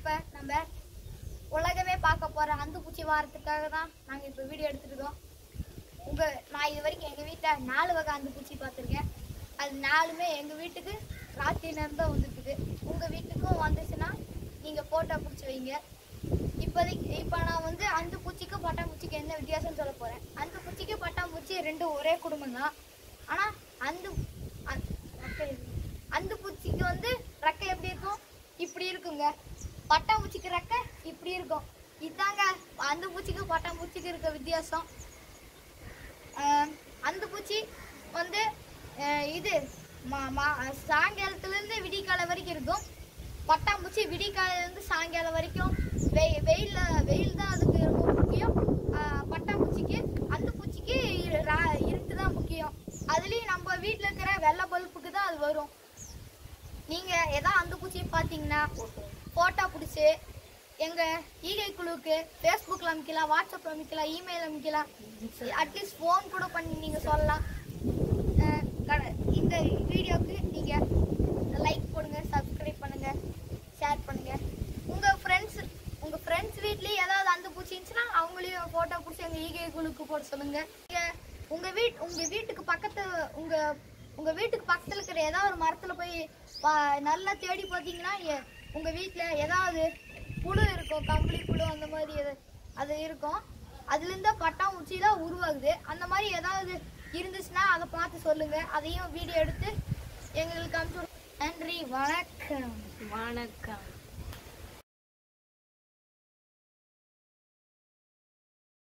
இப்போ நம்ம உலகமே பார்க்க போற அந்த பூச்சி வாரத்துக்காக தான் நாங்கள் இப்போ வீடியோ எடுத்துருக்கோம் உங்க நான் இது வரைக்கும் எங்கள் வீட்டில் நாலு வகை அந்த பூச்சி பார்த்துருக்கேன் அது நாலுமே எங்கள் வீட்டுக்கு ராத்திரி நேரம் தான் வந்துருக்குது உங்கள் வீட்டுக்கும் வந்துச்சுன்னா நீங்கள் ஃபோட்டோ பிடிச்சி வைங்க இப்போதைக்கு இப்போ நான் வந்து அந்த பூச்சிக்கும் பட்டாம்பூச்சிக்கு என்ன வித்தியாசம்னு சொல்ல போகிறேன் அந்த பூச்சிக்கு பட்டாம்பூச்சி ரெண்டும் ஒரே குடும்பம் தான் ஆனால் அந்த அந்த- ரெக்கை இருக்கு. அந்த பூச்சிக்கு வந்து ரெக்கை எப்படி இருக்கும் இப்படி இருக்குங்க பட்டாம்பூச்சிக்கு ரெக்கை இப்படி இருக்கும் இதாங்க அந்த பூச்சிக்கு பட்டாம்பூச்சிக்கு இருக்க வித்தியாசம் ஆஹ் அந்த பூச்சி வந்து ஆஹ் இது மா- மா- சாயங்காலத்துலேருந்து விடிகாலை வரைக்கும் இருக்கும் பட்டாம்பூச்சி விடிகாலையிலேருந்து சாயங்காலம் வரைக்கும் வெய் வெயிலில் வெயில் தான் அதுக்கு ரொம்ப முக்கியம் ஆஹ் பட்டாம்பூச்சிக்கு அந்த பூச்சிக்கு இரு- ரா- இருட்டு தான் முக்கியம் அதுலேயும் நம்ம வீட்டில் இருக்கிற வெள்ளை பல்புக்கு தான் அது வரும் நீங்கள் எதாவது அந்த பூச்சி பார்த்தீங்கன்னா ஃபோட்டோ பிடிச்சி எங்கள் ஈகை குழுவுக்கு ஃபேஸ்புக்கில் அமைக்கலாம் வாட்ஸ்அப்பில் அமைக்கலாம் இமெயில் அமைக்கலாம் அட்லீஸ்ட் ஃபோன் கூட பண்ணி நீங்கள் சொல்லலாம் அஹ் கட- இந்த வீடியோவுக்கு நீங்கள் லைக் போடுங்க சப்ஸ்கிரைப் பண்ணுங்கள் ஷேர் பண்ணுங்கள் உங்கள் ஃப்ரெண்ட்ஸ் உங்கள் ஃப்ரெண்ட்ஸ் வீட்லேயும் ஏதாவது அந்த பூச்சி இருந்துச்சுன்னா அவங்களையும் ஃபோட்டோ பிடிச்சி எங்கள் ஈகை குழுக்கு போட சொல்லுங்கள் நீங்கள் உங்கள் வீட் உங்கள் வீட்டுக்கு பக்கத்து உங்கள் உங்கள் வீட்டுக்கு பக்கத்தில் இருக்கிற ஏதாவது ஒரு மரத்தில் போய் பா- நல்லா தேடி பார்த்தீங்கன்னா எ- உங்கள் வீட்டில் ஏதாவது புழு இருக்கும் கம்பளி புழு அந்த மாதிரி எது- அது இருக்கும் அதுலேருந்து பட்டாம்பூச்சி தான் உருவாகுது அந்த மாதிரி ஏதாவது இருந்துச்சுன்னா அதை பார்த்து சொல்லுங்கள் அதையும் வீடியோ எடுத்து எங்களுக்கு அனுப்பிச்சு விடுங்க. நன்றி வணக்கம் வணக்கம்